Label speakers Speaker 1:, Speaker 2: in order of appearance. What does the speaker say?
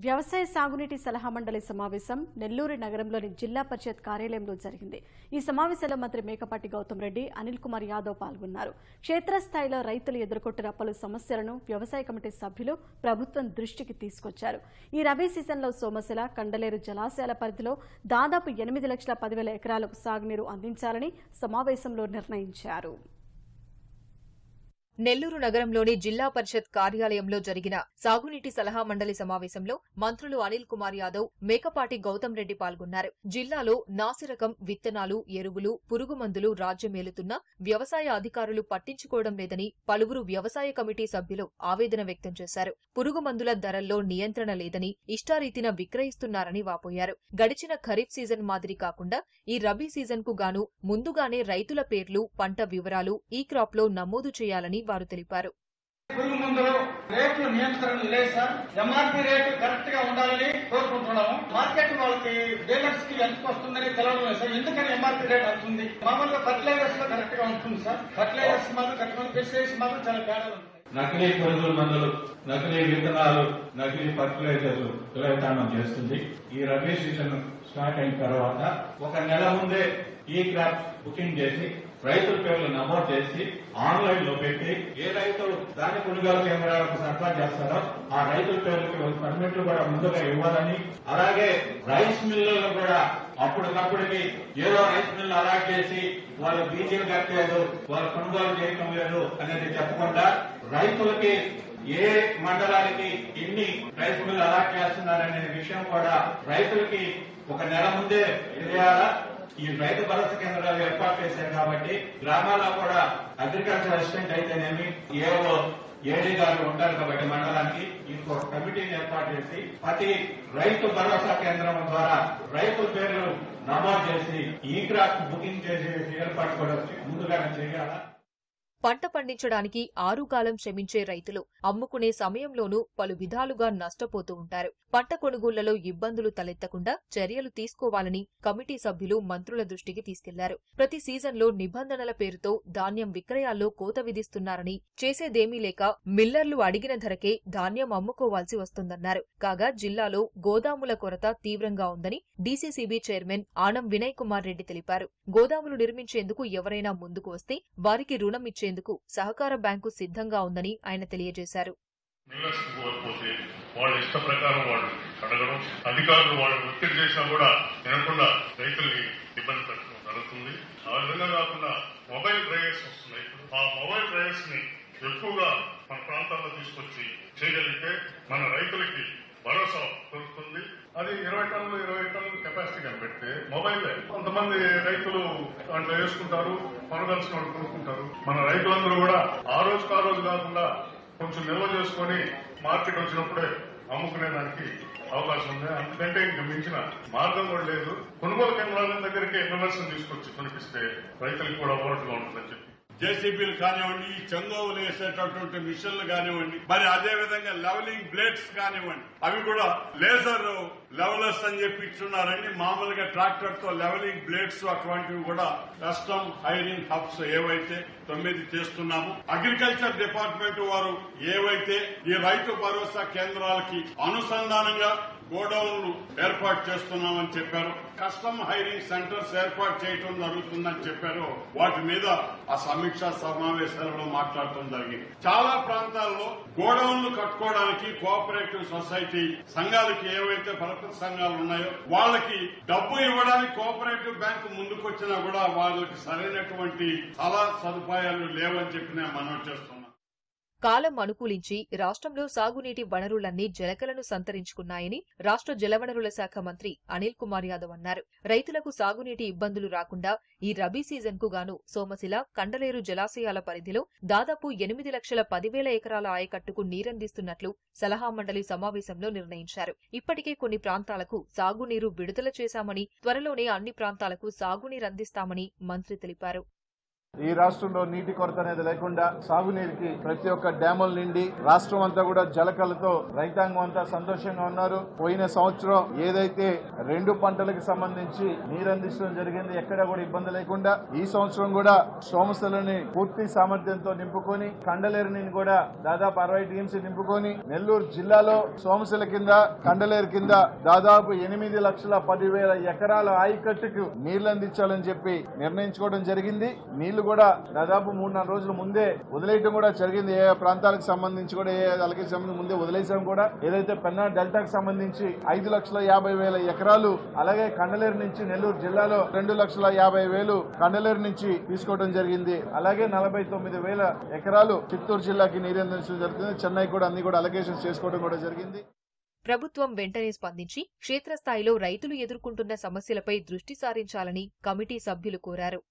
Speaker 1: వ్యవసాయ సాగునీటి సలహా మండలి సమావేశం నెల్లూరు నగరంలోని జిల్లా పరిషత్ కార్యాలయంలో జరిగింది ఈ సమావేశంలో మంత్రి మేకపాటి గౌతమ్ రెడ్డి అనిల్ కుమార్ యాదవ్ పాల్గొన్నారు క్షేత్రస్థాయిలో రైతులు ఎదుర్కొంటున్న పలు సమస్యలను వ్యవసాయ కమిటీ సభ్యులు ప్రభుత్వం దృష్టికి తీసుకొచ్చారు ఈ రబీ సీజన్లో సోమశిల కండలేరు జలాశయాల పరిధిలో దాదాపు ఎనిమిది లక్షల పదివేల ఎకరాలకు సాగునీరు అందించాలని సమావేశంలో నిర్ణయించారు
Speaker 2: నెల్లూరు నగరంలోని జిల్లా పరిషత్ కార్యాలయంలో జరిగిన సాగునీటి సలహా మండలి సమావేశంలో మంత్రులు అనిల్ కుమార్ యాదవ్ మేకపాటి గౌతమ్ రెడ్డి పాల్గొన్నారు జిల్లాలో నాసిరకం విత్తనాలు ఎరువులు పురుగు మందులు రాజ్యమేలుతున్నా వ్యవసాయ అధికారులు పట్టించుకోవడం లేదని పలువురు వ్యవసాయ కమిటీ సభ్యులు ఆవేదన వ్యక్తం చేశారు పురుగు మందుల ధరల్లో నియంత్రణ లేదని ఇష్టారీతిన విక్రయిస్తున్నారని వాపోయారు గడిచిన ఖరీఫ్ సీజన్ మాదిరి కాకుండా ఈ రబీ సీజన్ కు గాను ముందుగానే రైతుల పేర్లు పంట వివరాలు ఈ క్రాప్ లో నమోదు చేయాలని వారు తెలిపారు
Speaker 3: పురుగు మందులు రేట్లు నియంత్రణ లేదు సార్ ఎంఆర్పీ రేటు కరెక్ట్ గా ఉండాలని కోరుకుంటున్నాము మార్కెట్ వాళ్ళకి డీలర్స్ కి ఎంత వస్తుందని తెలవడం లేదు సార్ ఎందుకని ఎంఆర్పీ రేట్ అంతుంది మామూలుగా ఫర్టిలైజర్స్ లో కరెక్ట్ గా ఉంటుంది సార్ ఫర్టిలైజర్స్ మాత్రం కరెక్ట్ ఉంది పెస్టిసైడ్స్ మాత్రం చాలా తేడా ఉంటుంది
Speaker 4: నకిలీ పురుగుల మందులు నకిలీ విత్తనాలు నకిలీ ఫర్టిలైజర్లు విలయతాండం చేస్తుంది ఈ రబీ సీజన్ స్టార్ట్ అయిన తర్వాత ఒక నెల ముందే ఈ క్రాప్ బుకింగ్ చేసి రైతుల పేర్లు నమోదు చేసి ఆన్లైన్ లో పెట్టి ఏ రైతు ధాన్య కొనుగోలు కేంద్రాలకు సరఫరా చేస్తారో ఆ రైతుల పేర్లకి పర్మిట్లు కూడా ముందుగా ఇవ్వాలని అలాగే రైస్ మిల్లులను కూడా అప్పటికప్పటికి ఏదో రైస్ మిల్లు అలాట్ చేసి వాళ్ళు బీజీలు కట్టలేదు వాళ్ళు కొనుగోలు చేయటం లేదు అనేది చెప్పకుండా రైతులకి ఏ మండలానికి ఎన్ని రైస్ మిల్లు అలాట్ చేస్తున్నారనే విషయం కూడా రైతులకి ఒక నెల ముందే తెలియాలా ఈ రైతు భరోసా కేంద్రాలు ఏర్పాటు చేశారు కాబట్టి గ్రామాల్లో కూడా అగ్రికల్చర్ అసిస్టెంట్ అయితేనేమి ఏవో ఏడీ గారు ఉంటారు కాబట్టి మండలానికి ఇంకో కమిటీని ఏర్పాటు చేసి ప్రతి రైతు భరోసా కేంద్రం ద్వారా రైతుల పేర్లు నమోదు చేసి ఈ క్రాప్ బుకింగ్ చేసే ఏర్పాటు కూడా ముందుగానే చేయాలా
Speaker 2: పంట పండించడానికి ఆరుగాలం శ్రమించే రైతులు అమ్ముకునే సమయంలోనూ పలు విధాలుగా నష్టపోతూ ఉంటారు పంట కొనుగోళ్లలో ఇబ్బందులు తలెత్తకుండా చర్యలు తీసుకోవాలని కమిటీ సభ్యులు మంత్రుల దృష్టికి తీసుకెళ్లారు ప్రతి సీజన్లో నిబంధనల పేరుతో ధాన్యం విక్రయాల్లో కోత విధిస్తున్నారని చేసేదేమీ లేక మిల్లర్లు అడిగిన ధరకే ధాన్యం అమ్ముకోవాల్సి వస్తుందన్నారు కాగా జిల్లాలో గోదాముల కొరత తీవ్రంగా ఉందని డీసీసీబీ చైర్మన్ ఆనం వినయ్ కుమార్ రెడ్డి తెలిపారు గోదాములు నిర్మించేందుకు ఎవరైనా ముందుకు వస్తే వారికి రుణం ఇచ్చేందుకు సహకార బ్యాంకు సిద్ధంగా ఉందని ఆయన తెలియజేశారు
Speaker 5: మిల్లర్స్ కోల్పోతే వాళ్ళ ఇష్ట ప్రకారం వాళ్ళు అడగడం అధికారులు వాళ్ళు ఒత్తిడి చేసినా కూడా వినకుండా రైతుల్ని ఇబ్బంది పెట్టడం జరుగుతుంది ఆ విధంగా కాకుండా మొబైల్ డ్రైవర్స్ వస్తున్నాయి ఆ మొబైల్ డ్రైవర్స్ ని ఎక్కువగా మన ప్రాంతాల్లో తీసుకొచ్చి చేయగలిగితే మన రైతులకి భరోసా దొరుకుతుంది అది ఇరవై టన్నులు ఇరవై టన్నులు కెపాసిటీ కనిపెడితే మొబైల్ కొంతమంది రైతులు దాంట్లో వేసుకుంటారు కొనగలిసిన వాళ్ళు కొనుక్కుంటారు మన రైతులందరూ కూడా ఆ రోజుకు ఆ రోజు కాకుండా కొంచెం నిల్వ చేసుకొని మార్కెట్ వచ్చినప్పుడే అమ్ముకునే దానికి అవకాశం ఉంది అందుకంటే ఇంక మించిన మార్గం కూడా లేదు కొనుగోలు కేంద్రాల దగ్గరికి ఎన్ఎంఎస్ తీసుకొచ్చి కొనిపిస్తే రైతులకు కూడా ఓరటుగా ఉంటుందని చెప్పి
Speaker 6: జేసీబీలు కానివ్వండి ఈ చెంగోవులు వేసేటటువంటి మిషన్లు కానివ్వండి మరి అదే విధంగా లెవలింగ్ బ్లేడ్స్ కానివ్వండి అవి కూడా లేజర్ లెవలర్స్ అని చెప్పి ఇచ్చున్నారండి మామూలుగా ట్రాక్టర్ తో లెవలింగ్ బ్లేడ్స్ అటువంటివి కూడా కస్టమ్ హైరింగ్ హబ్స్ ఏవైతే తొమ్మిది చేస్తున్నాము అగ్రికల్చర్ డిపార్ట్మెంట్ వారు ఏవైతే ఈ రైతు భరోసా కేంద్రాలకి అనుసంధానంగా గోడౌన్లు ఏర్పాటు చేస్తున్నామని చెప్పారు కస్టమ్ హైరింగ్ సెంటర్స్ ఏర్పాటు చేయడం జరుగుతుందని చెప్పారు వాటి మీద ఆ సమీక్షా సమావేశాలలో మాట్లాడటం జరిగింది చాలా ప్రాంతాల్లో గోడౌన్లు కట్టుకోవడానికి కోఆపరేటివ్ సొసైటీ సంఘాలకి ఏవైతే పరపతి సంఘాలు ఉన్నాయో వాళ్ళకి డబ్బు ఇవ్వడానికి కోఆపరేటివ్ బ్యాంకు ముందుకొచ్చినా కూడా వాళ్ళకి సరైనటువంటి సలహా సదుపాయాలు లేవని చెప్పి నేను మనవి చేస్తున్నాను
Speaker 2: కాలం అనుకూలించి రాష్ట్రంలో సాగునీటి వనరులన్నీ జలకలను సంతరించుకున్నాయని రాష్ట్ర జలవనరుల శాఖ మంత్రి అనిల్ కుమార్ యాదవ్ అన్నారు రైతులకు సాగునీటి ఇబ్బందులు రాకుండా ఈ రబీ సీజన్ కు గాను సోమశిల కండలేరు జలాశయాల పరిధిలో దాదాపు ఎనిమిది లక్షల పదివేల ఎకరాల ఆయకట్టుకు నీరందిస్తున్నట్లు సలహా మండలి సమావేశంలో నిర్ణయించారు ఇప్పటికే కొన్ని ప్రాంతాలకు సాగునీరు విడుదల చేశామని త్వరలోనే అన్ని ప్రాంతాలకు సాగునీరందిస్తామని మంత్రి తెలిపారు
Speaker 7: ఈ రాష్ట్రంలో నీటి కొరత అనేది లేకుండా సాగునీరుకి ప్రతి ఒక్క డ్యాముల నిండి రాష్ట్రం అంతా కూడా జలకలతో రైతాంగం అంతా సంతోషంగా ఉన్నారు పోయిన సంవత్సరం ఏదైతే రెండు పంటలకు సంబంధించి నీరు అందించడం జరిగింది ఎక్కడా కూడా ఇబ్బంది లేకుండా ఈ సంవత్సరం కూడా సోమశలని పూర్తి సామర్థ్యంతో నింపుకొని కండలేరుని కూడా దాదాపు అరవై టీఎంసీ నింపుకొని నెల్లూరు జిల్లాలో సోమశిల కింద కండలేరు కింద దాదాపు ఎనిమిది లక్షల పదివేల ఎకరాల ఆయకట్టుకు నీళ్లు అందించాలని చెప్పి నిర్ణయించుకోవడం జరిగింది నీళ్లు కూడా దాదాపు మూడు నాలుగు రోజుల ముందే వదిలేయడం కూడా జరిగింది ఏ ప్రాంతాలకు సంబంధించి కూడా ఏ అలాగే సంబంధించి ముందే వదిలేసాం కూడా ఏదైతే పెన్నా డెల్టాకు సంబంధించి ఐదు లక్షల యాభై వేల ఎకరాలు అలాగే కండలేరు నుంచి నెల్లూరు జిల్లాలో రెండు లక్షల యాభై వేలు కండలేరు నుంచి తీసుకోవడం జరిగింది అలాగే నలభై తొమ్మిది వేల ఎకరాలు చిత్తూరు జిల్లాకి నీరు అందించడం జరుగుతుంది చెన్నై కూడా అన్ని కూడా అలగేషన్స్ చేసుకోవడం కూడా జరిగింది
Speaker 2: ప్రభుత్వం వెంటనే స్పందించి క్షేత్రస్థాయిలో రైతులు ఎదుర్కొంటున్న సమస్యలపై దృష్టి సారించాలని కమిటీ సభ్యులు కోరారు